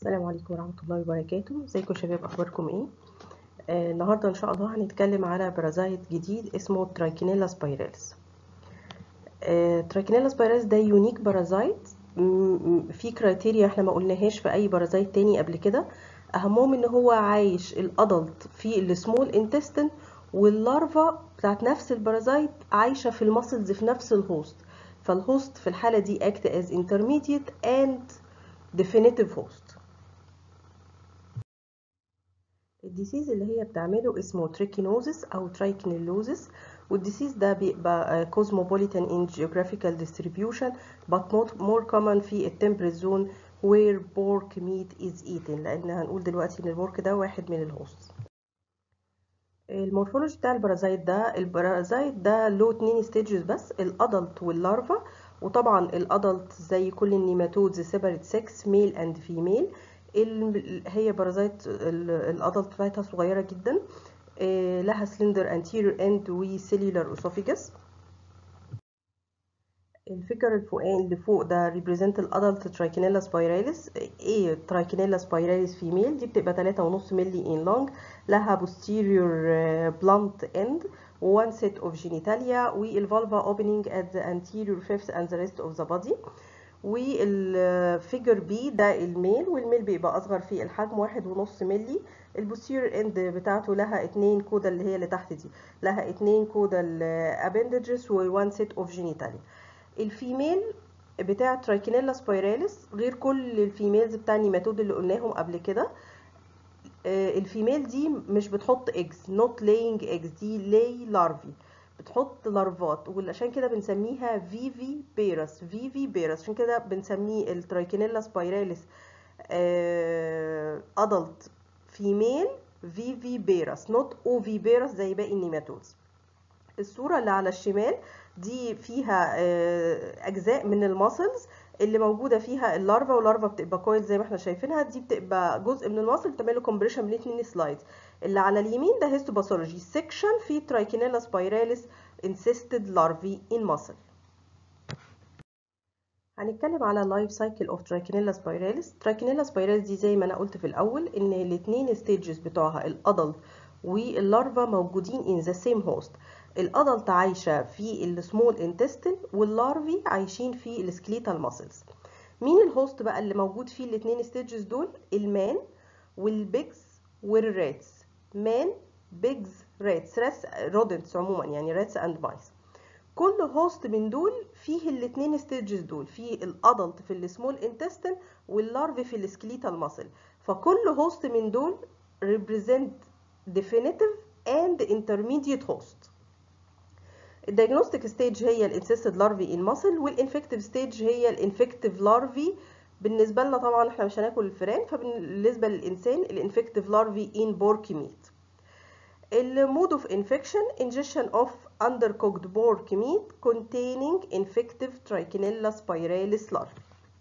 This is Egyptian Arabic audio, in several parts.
السلام عليكم ورحمة الله وبركاته ازيكم يا شباب اخباركم ايه آه النهارده ان شاء الله هنتكلم على بارازايت جديد اسمه ترايكينيلا سبايراليس آه ترايكينيلا سبايراليس ده يونيك بارازايت في كرايتيريا احنا ما قلناهاش في اي بارازايت تاني قبل كده اهمهم ان هو عايش الادلت في السمول انتستين واللارفا بتاعت نفس البارازايت عايشه في المسلز في نفس الهوست فالهوست في الحاله دي act as intermediate and definitive host الديسيز اللي هي بتعمله اسمه تريكينوزس او ترايكنيلوزس والديسيز ده بيبقى cosmopolitan in geographical distribution but more common في التمبريت زون where pork meat is eaten لان هنقول دلوقتي ان البورك ده واحد من الهوست المورفولوجي بتاع البارازايت ده البارازايت ده له اتنين ستيجز بس الادلت واللارفا وطبعا الادلت زي كل النيماتودز سيبريت سكس ميل اند فيميل هي بارازايت الادلت بتاعتها صغيره جدا لها سلندر انتيريور اند وسيلولار اسوفيجس الفيجر الفوقاني اللي فوق ده ريبريزنت الادلت ترايكينيلا سبايراليس ايه ترايكينيلا سبايراليس فيميل دي بتبقى 3.5 مللي ان لونج لها posterior blunt end one set of genitalia والفالفا opening at the anterior fifth and the rest of the body والفيجر بي ده الميل والميل بيبقى اصغر في الحجم واحد ونص ملي البوستيريور اند بتاعته لها اتنين كودا اللي هي اللي تحت دي لها اتنين كودا الابندجز ووان سيت اوف جينيتاليا الفيميل بتاع ترايكينيلا سبايراليس غير كل الفيميلز بتاع النيماتود اللي قلناهم قبل كده الفيميل دي مش بتحط ايجز نوت لاينج ايجز دي لاي لارفي بتحط لارفات وعشان كده بنسميها فيفي بيرس فيفي بيرس عشان كده بنسميه الترايكينيلا سبايراليس ادلت فيميل فيفي بيرس نوت اوفي بيرس زي باقي النيماتودز الصوره اللي على الشمال دي فيها اجزاء من الماسلز اللي موجوده فيها اللارفا واللارفا بتبقى كويل زي ما احنا شايفينها دي بتبقى جزء من الماسل بتعمل له كومبريشن بين اتنين سلايدز اللي على اليمين ده هيستوباثولوجي سيكشن في ترايكينيلا سبايراليس انسيستد لارفي ان ماسل هنتكلم على لايف سايكل اوف ترايكينيلا سبايراليس ترايكينيلا سبايراليس دي زي ما انا قلت في الاول ان الاثنين ستيجز بتوعها الادلت واللارفا موجودين ان ذا سيم هوست الادلت عايشه في السمول انتستين واللارفي عايشين في السكليتال ماسلز مين الهوست بقى اللي موجود فيه الاثنين ستيجز دول المان والبيجز والراتس مان بيجز راتس راتس رودنتس عموما يعني راتس اند مايس كل هوست من دول فيه الاثنين ستيجز دول فيه الادلت في السمول انتستين واللارفي في السكليتال ماسل فكل هوست من دول represent definitive and intermediate host الديagnostic ستيج هي الانسيستد لارفي ان ماسل والانفكتيف ستيج هي الانفكتيف لارفي بالنسبه لنا طبعا احنا مش هناكل الفئران فبالنسبه للانسان الانفكتيف لارفي ان بورك ميت المود اوف انفكشن ingestion of undercooked pork meat containing infective trichinella spiralis larvae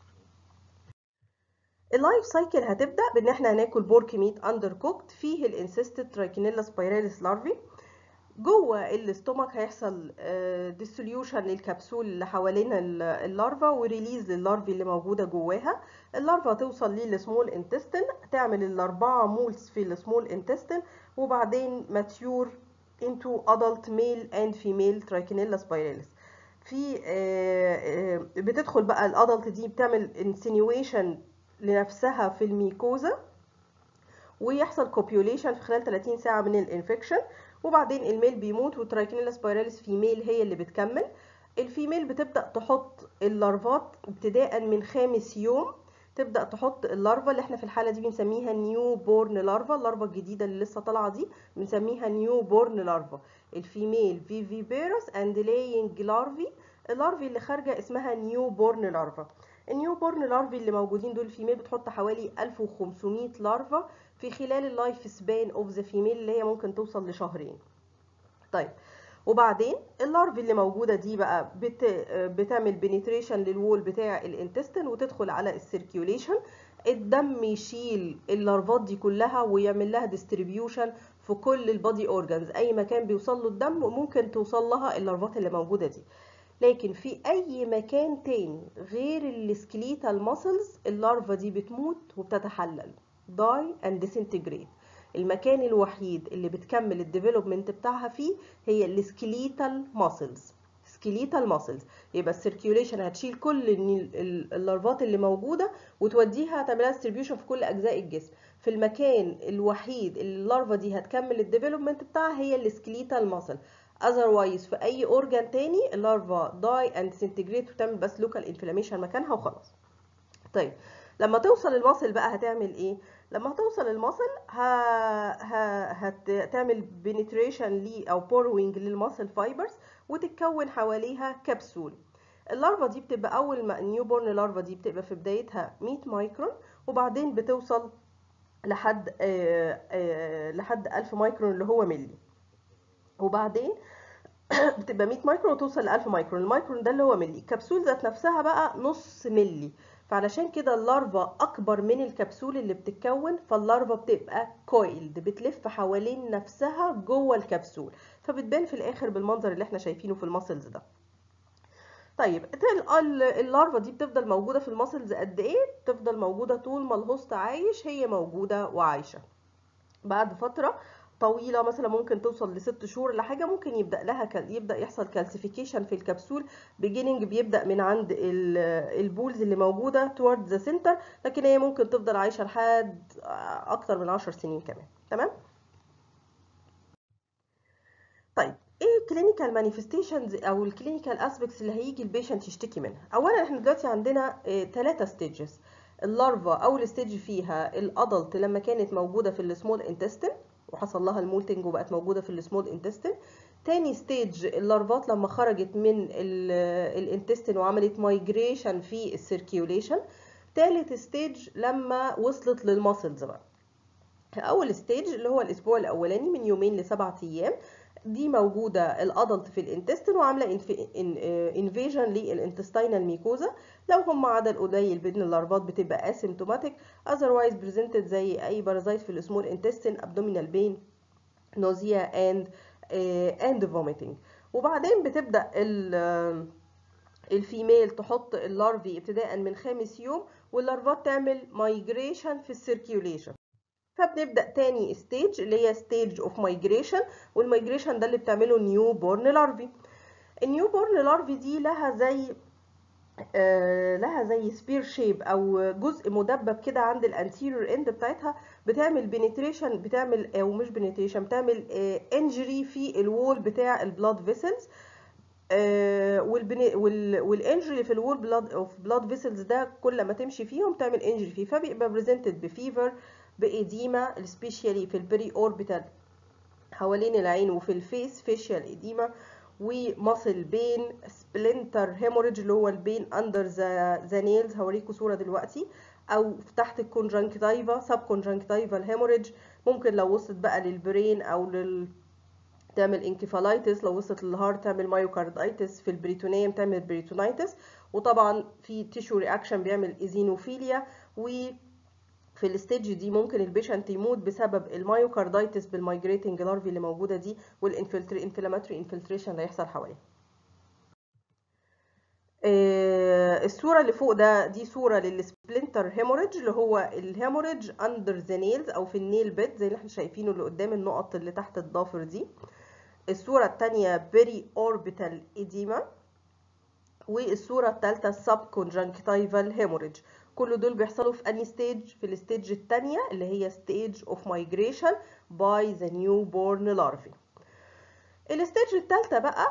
اللايف سايكل هتبدا بان احنا هناكل بورك ميت اندر كوكد فيه الانسيستد ترايكينيلا سبايراليس لارفي جوه الاستومك هيحصل ديسوليوشن للكبسول اللي حوالين اللارفا وريليز لللارفي اللي موجوده جواها اللارفا توصل للسمول انتستين تعمل الاربعه مولز في السمول انتستين وبعدين ماتيور into adult male and female trichinella spiralis في بتدخل بقى الادلت دي بتعمل انسينيويشن لنفسها في الميكوزا ويحصل كوبيوليشن في خلال 30 ساعه من الانفكشن وبعدين الميل بيموت والترايكينيلا سبايراليس فيميل هي اللي بتكمل الفيميل بتبدا تحط اللارفات ابتداء من خامس يوم تبدا تحط اللارفا اللي احنا في الحاله دي بنسميها نيو بورن لارفا اللارفا الجديده اللي لسه طالعه دي بنسميها نيو بورن لارفا الفيميل فيفي بيرس اند لاينج لارفي اللارفي اللي خارجه اسمها نيو بورن لارفا النيو بورن لارفي اللي موجودين دول الفيميل بتحط حوالي 1500 لارفا في خلال اللايف سبان اوف ذا فيميل اللي هي ممكن توصل لشهرين طيب وبعدين اللارفي اللي موجوده دي بقى بت... بتعمل بنتريشن للوول بتاع الانتستين وتدخل على السيركيوليشن الدم يشيل اللارفات دي كلها ويعمل لها ديستريبيوشن في كل البادي اورجانز اي مكان بيوصل له الدم ممكن توصل لها اللارفات اللي موجوده دي لكن في اي مكان تاني غير السكليتال ماسلز اللارفا دي بتموت وبتتحلل die and disintegrate المكان الوحيد اللي بتكمل الديفلوبمنت بتاعها فيه هي السكليتال ماسلز سكليتال ماسلز يبقى السيركيوليشن هتشيل كل اللارفات اللي موجوده وتوديها تعملها ديستريبيوشن في كل اجزاء الجسم في المكان الوحيد اللي اللارفا دي هتكمل الديفلوبمنت بتاعها هي السكليتال ماسل اذروايز في اي اورجان تاني اللارفا داي اند ديسنتجريت وتعمل بس لوكال انفلاميشن مكانها وخلاص طيب لما توصل المصل بقى هتعمل ايه لما هتوصل المصل ه... ه... هتعمل بنتريشن لي او بوروينج للمصل فايبرز وتتكون حواليها كبسول اللارفا دي بتبقى اول ما النيو بورن لارفا دي بتبقى في بدايتها 100 مايكرون وبعدين بتوصل لحد آه آه لحد 1000 مايكرون اللي هو ملي وبعدين بتبقى 100 مايكرون وتوصل ل 1000 مايكرون المايكرون ده اللي هو ملي الكبسول ذات نفسها بقى نص ملي فعلشان كده اللارفا اكبر من الكبسول اللي بتتكون فاللارفا بتبقى كويلد بتلف حوالين نفسها جوه الكبسول فبتبان في الاخر بالمنظر اللي احنا شايفينه في الماسلز ده طيب اللارفا دي بتفضل موجوده في الماسلز قد ايه تفضل موجوده طول ما الهوست عايش هي موجوده وعايشه بعد فتره طويله مثلا ممكن توصل لست شهور لحاجه ممكن يبدا لها كال... يبدا يحصل كالسيفيكيشن في الكبسول بيجيننج بيبدا من عند البولز اللي موجوده توورد ذا سنتر لكن هي ممكن تفضل عايشه لحد اكتر من 10 سنين كمان تمام طيب ايه الكلينيكال مانيفستيشنز او الكلينيكال اسبيكتس اللي هيجي البيشنت يشتكي منها اولا احنا دلوقتي عندنا ثلاثه ستيجز اللارفا اول ستيج فيها الادلت لما كانت موجوده في السمول انتستين وحصل لها المولتنج وبقت موجوده في السمول انتستين تاني ستيج اللارفات لما خرجت من الانتستين وعملت مايجريشن في السيركيوليشن تالت ستيج لما وصلت للماسلز بقى اول ستيج اللي هو الاسبوع الاولاني من يومين لسبعة ايام دي موجودة الادلت في الانتستين وعاملة انفيجن للانتستينال ميكوزا لو هم عدد قليل بين اللارفات بتبقى اسيمتوماتيك اذروايز بريزنتد زي اي بارازايت في السمول انتستين ابدومينال بين نوزيا اند اند فوميتنج وبعدين بتبدا الفيميل تحط اللارفي ابتداء من خامس يوم واللارفات تعمل مايجريشن في السيركيوليشن فبنبدا تاني ستيج اللي هي ستيج اوف مايجريشن والمايجريشن ده اللي بتعمله نيو بورن لارفي النيو بورن لارفي دي لها زي آه لها زي سبير شيب او جزء مدبب كده عند الانتيريور اند بتاعتها بتعمل بنتريشن بتعمل او مش بنتريشن بتعمل انجري في الوول بتاع البلاد فيسلز آه والانجري اللي في الوول بلاد اوف بلاد فيسلز ده كل ما تمشي فيهم تعمل انجري فيه فبيبقى بريزنتد بفيفر بإديمة سبيشالي في البري اوربيتال حوالين العين وفي الفيس فيشيال إديمة وماسل بين سبلنتر هيموريدج اللي هو البين اندر ذا نيلز هوريكم صوره دلوقتي او تحت الكونجنكتيفا سب كونجنكتيفا الهيموريدج ممكن لو وصلت بقى للبرين او لل تعمل انكفالايتس لو وصلت للهارت تعمل مايوكاردايتس في البريتونيوم تعمل بريتونايتس وطبعا في تيشو رياكشن بيعمل ايزينوفيليا و في الستيج دي ممكن البيشنت يموت بسبب المايوكاردايتس بالمايجريتنج لارفي اللي موجوده دي والانفلاماتوري انفلتريشن اللي هيحصل حواليه الصوره اللي فوق ده دي صوره للسبلنتر هيموريدج اللي هو الهيموريدج اندر ذا نيلز او في النيل بيد زي اللي احنا شايفينه اللي قدام النقط اللي تحت الضافر دي الصوره الثانيه بري اوربيتال اديما والصوره الثالثه سب كونجنكتيفال هيموريدج كل دول بيحصلوا في اني ستيج في الستيج الثانيه اللي هي ستيج اوف مايجريشن باي ذا نيو بورن لارفي الستيج الثالثه بقى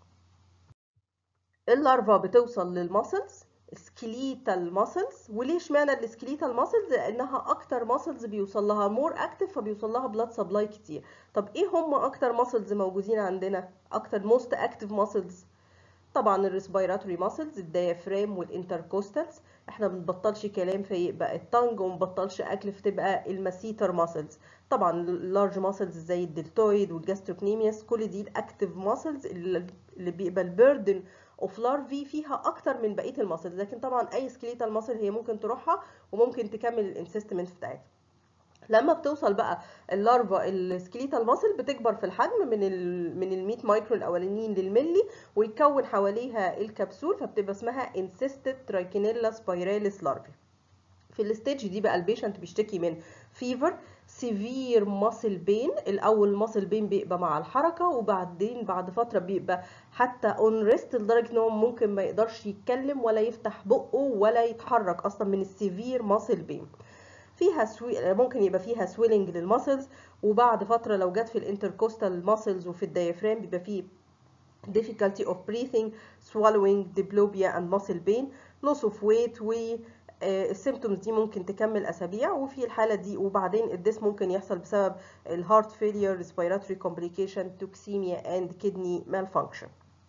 اللارفا بتوصل للماسلز سكليتال ماسلز وليه اشمعنى السكليتال ماسلز لانها اكتر ماسلز بيوصل لها مور اكتف فبيوصل لها بلاد سبلاي كتير طب ايه هم اكتر ماسلز موجودين عندنا اكتر موست اكتف ماسلز طبعا الريسبيراتوري ماسلز الديافرام والانتركوستالز احنا ما بنبطلش كلام فيبقى التانج وما بنبطلش اكل فتبقى المسيتر ماسلز طبعا اللارج ماسلز زي الدلتويد والجاستروكنيميوس كل دي الاكتف ماسلز اللي بيبقى البيردن اوف لارفي فيها اكتر من بقيه الماسلز لكن طبعا اي سكليتال ماسل هي ممكن تروحها وممكن تكمل الانسيستمنت بتاعتها لما بتوصل بقى اللارفا السكليتال ماسل بتكبر في الحجم من ال من ال 100 مايكرو الاولانيين للملي ويتكون حواليها الكبسول فبتبقى اسمها انسيستد ترايكينيلا سبايراليس لارفي في الستيج دي بقى البيشنت بيشتكي من فيفر سيفير ماسل بين الاول ماسل بين بيبقى مع الحركه وبعدين بعد فتره بيبقى حتى اون ريست لدرجه ان هو ممكن ما يقدرش يتكلم ولا يفتح بقه ولا يتحرك اصلا من السيفير ماسل بين فيها سوي... ممكن يبقى فيها سويلنج للماسلز وبعد فتره لو جت في الانتركوستال ماسلز وفي الديافرام بيبقى فيه difficulty of breathing swallowing diplopia and muscle pain loss of weight و السيمتومز دي ممكن تكمل اسابيع وفي الحاله دي وبعدين الديس ممكن يحصل بسبب الهارت فيلير ريسبيراتوري كومبليكيشن توكسيميا اند كدني مالفانكشن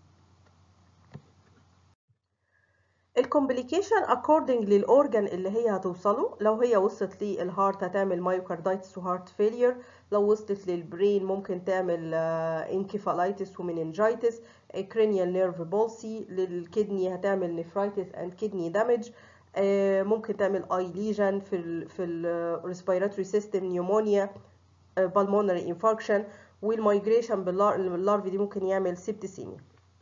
الكومبليكيشن according للاورجن اللي هي هتوصله لو هي وصلت للهارت هتعمل مايوكاردايتس وهارت فيلير لو وصلت للبرين ممكن تعمل انكيفالايتس ومننجايتس cranial nerve palsy للكدني هتعمل نفرايتس اند كدني دامج ممكن تعمل اي ليجن في ال في الريسبيراتوري سيستم نيومونيا بالمونري انفاركشن والمايجريشن باللارفي دي ممكن يعمل سيبتسيميا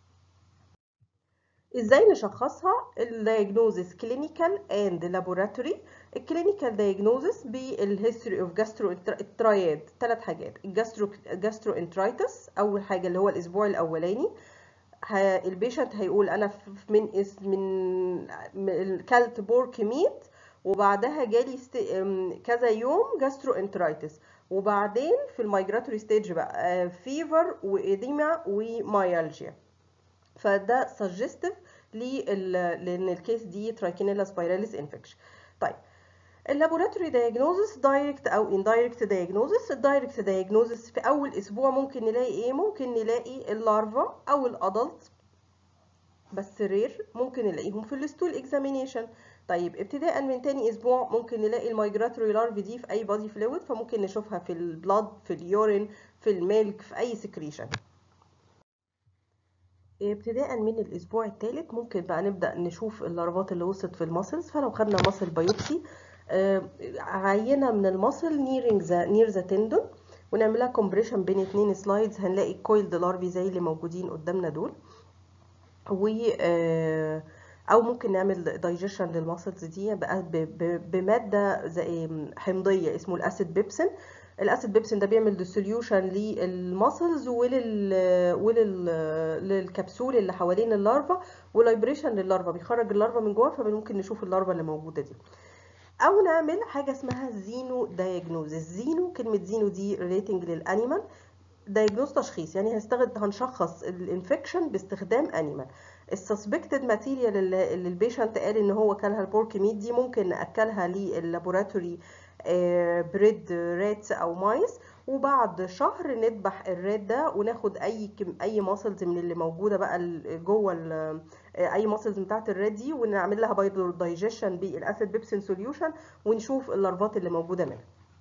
ازاي نشخصها الدايجنوزس كلينيكال اند لابوراتوري الكلينيكال دايجنوزس بالهيستوري اوف جاسترو التراياد ثلاث حاجات الجاسترو جاسترو انترايتس اول حاجه اللي هو الاسبوع الاولاني البيشنت هيقول انا من اس من كلت بورك ميت وبعدها جالي است... كذا يوم جاسترو انترايتس وبعدين في المايجراتوري ستيج بقى فيفر وإديما ومايالجيا فده سجستيف لان الكيس دي ترايكينيلا سبايراليس انفكشن طيب اللابوراتوري دايجنوزس دايركت او اندايركت دايجنوزس الدايركت دايجنوزس في اول اسبوع ممكن نلاقي ايه ممكن نلاقي اللارفا او الادلت بس رير ممكن نلاقيهم في الستول اكزامينيشن طيب ابتداء من تاني اسبوع ممكن نلاقي المايجراتوري لارفي دي في اي بادي فلويد فممكن نشوفها في البلاد في اليورين في الميلك في اي سكريشن ابتداء من الاسبوع الثالث ممكن بقى نبدا نشوف اللارفات اللي وصلت في الماسلز فلو خدنا ماسل بايوبسي عينه من الماسل نيرنج ذا نير ذا تندون ونعملها كومبريشن بين اتنين سلايدز هنلاقي كويلد لارفي زي اللي موجودين قدامنا دول و او ممكن نعمل دايجيشن للماسلز دي بقى بماده زي حمضيه اسمه الاسيد بيبسين الاسيد بيبسين ده بيعمل ديسوليوشن للماسلز ولل ولل للكبسول اللي حوالين اللارفا ولايبريشن لللارفا بيخرج اللارفا من جوه فممكن نشوف اللارفا اللي موجوده دي او نعمل حاجه اسمها زينو دايجنوزس زينو كلمه زينو دي ريليتنج للانيمال دايجنوز تشخيص يعني هنستخدم هنشخص الانفكشن باستخدام انيمال السسبكتد ماتيريال اللي البيشنت قال ان هو كلها البورك ميت دي ممكن ناكلها لللابوراتوري بريد راتس او مايس وبعد شهر نذبح الرات ده وناخد اي كم اي ماسلز من اللي موجوده بقى جوه اي ماسلز بتاعت الرات دي ونعمل لها بايدو دايجيشن بالاسيد بيبسين سوليوشن ونشوف اللارفات اللي موجوده منها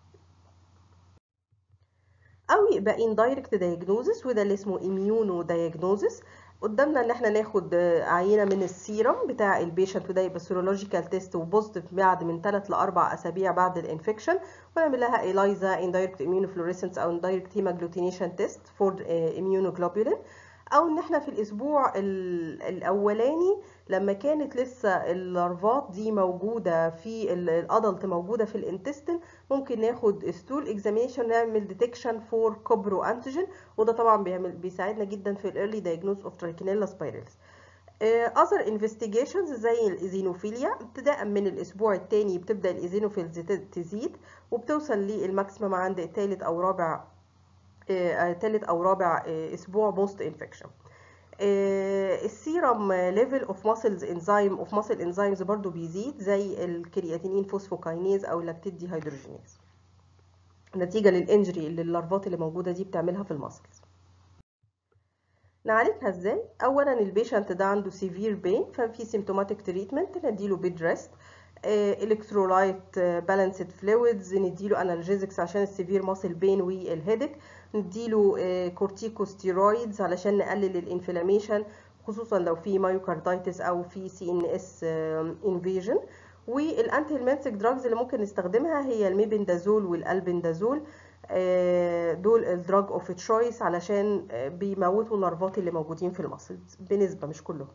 او يبقى اندايركت دايجنوزس وده اللي اسمه اميونو دايجنوزس قدامنا ان احنا ناخد عينه من السيرم بتاع البيشنت وده يبقى سيرولوجيكال تيست وبوزيتيف بعد من 3 ل 4 اسابيع بعد الانفكشن ونعمل لها ايلايزا اندايركت اميونوفلوريسنس او اندايركت هيماجلوتينيشن تيست فور اميونوجلوبولين او ان احنا في الاسبوع الاولاني لما كانت لسه اللارفات دي موجوده في الادلت موجوده في الانتستين ممكن ناخد ستول اكزامينشن نعمل ديتكشن فور كوبرو انتيجين وده طبعا بيعمل بيساعدنا جدا في الايرلي دايجنوز اوف ترايكينيلا سبايرالز اذر انفستيجيشنز زي الايزينوفيليا ابتداء من الاسبوع الثاني بتبدا الايزينوفيلز تزيد وبتوصل للماكسيمم عند الثالث او رابع ثالث او رابع اسبوع بوست انفكشن السيرم ليفل اوف ماسلز انزيم اوف ماسل انزيمز برضو بيزيد زي الكرياتينين فوسفوكاينيز او اللاكتيد دي هيدروجينيز نتيجه للانجري اللي اللارفات اللي موجوده دي بتعملها في الماسلز نعالجها ازاي اولا البيشنت ده عنده سيفير بين ففي سيمتوماتيك تريتمنت نديله بيد ريست الكترولايت بالانسد فلويدز نديله انالجيزكس عشان السيفير ماسل بين والهيدك نديله كورتيكوستيرويدز علشان نقلل الانفلاميشن خصوصا لو في مايوكاردايتس او في سي ان اس انفيجن والانتي هيلمنتك دراجز اللي ممكن نستخدمها هي الميبندازول والالبندازول دول الدراج اوف تشويس علشان بيموتوا اللارفات اللي موجودين في المسلز بنسبه مش كلهم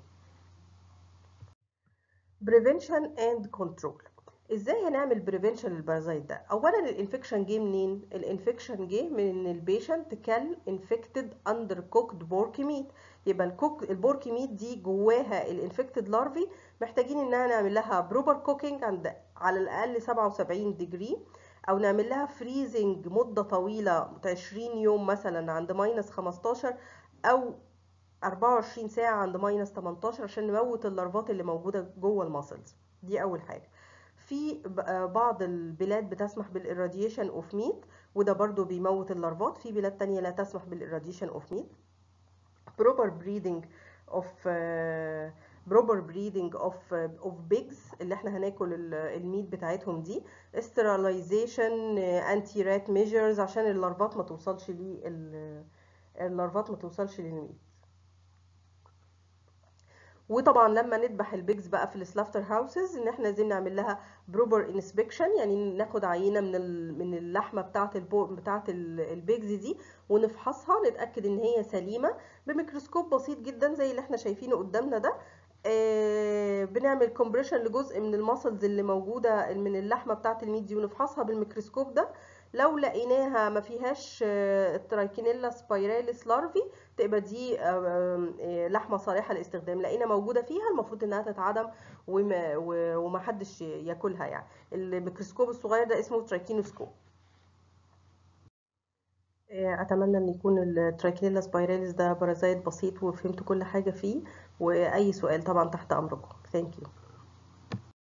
prevention and control ازاي هنعمل بريفنشن للبارازايت ده اولا الانفكشن جه منين الانفكشن جه من ان البيشنت كان انفكتد اندر كوكد بوركي ميت يبقى الكوك البوركي ميت دي جواها الانفكتد لارفي محتاجين انها نعمل لها بروبر كوكينج عند على الاقل 77 ديجري او نعمل لها فريزنج مده طويله 20 يوم مثلا عند ماينس 15 او 24 ساعه عند ماينس 18 عشان نموت اللارفات اللي موجوده جوه الماسلز دي اول حاجه في بعض البلاد بتسمح بالإراديشن اوف ميت وده برضو بيموت اللارفات في بلاد تانية لا تسمح بالإراديشن اوف ميت proper breeding of uh, proper breeding of uh, of pigs اللي احنا هناكل الميت بتاعتهم دي sterilization anti rat measures عشان اللارفات ما توصلش لل اللارفات ما توصلش للميت وطبعا لما نذبح البيجز بقى في السلافتر هاوسز ان احنا لازم نعمل لها بروبر انسبكشن يعني ناخد عينه من من اللحمه بتاعه البو بتاعه البيجز دي ونفحصها نتاكد ان هي سليمه بميكروسكوب بسيط جدا زي اللي احنا شايفينه قدامنا ده آه بنعمل كومبريشن لجزء من الماسلز اللي موجوده من اللحمه بتاعه الميت دي ونفحصها بالميكروسكوب ده لو لقيناها ما فيهاش الترايكينيلا سبايراليس لارفي تبقى دي لحمه صالحه للاستخدام لقينا موجوده فيها المفروض انها تتعدم وما, وما حدش ياكلها يعني الميكروسكوب الصغير ده اسمه ترايكينوسكوب اتمنى ان يكون الترايكينيلا سبايراليس ده بارازايت بسيط وفهمت كل حاجه فيه واي سؤال طبعا تحت امركم ثانك يو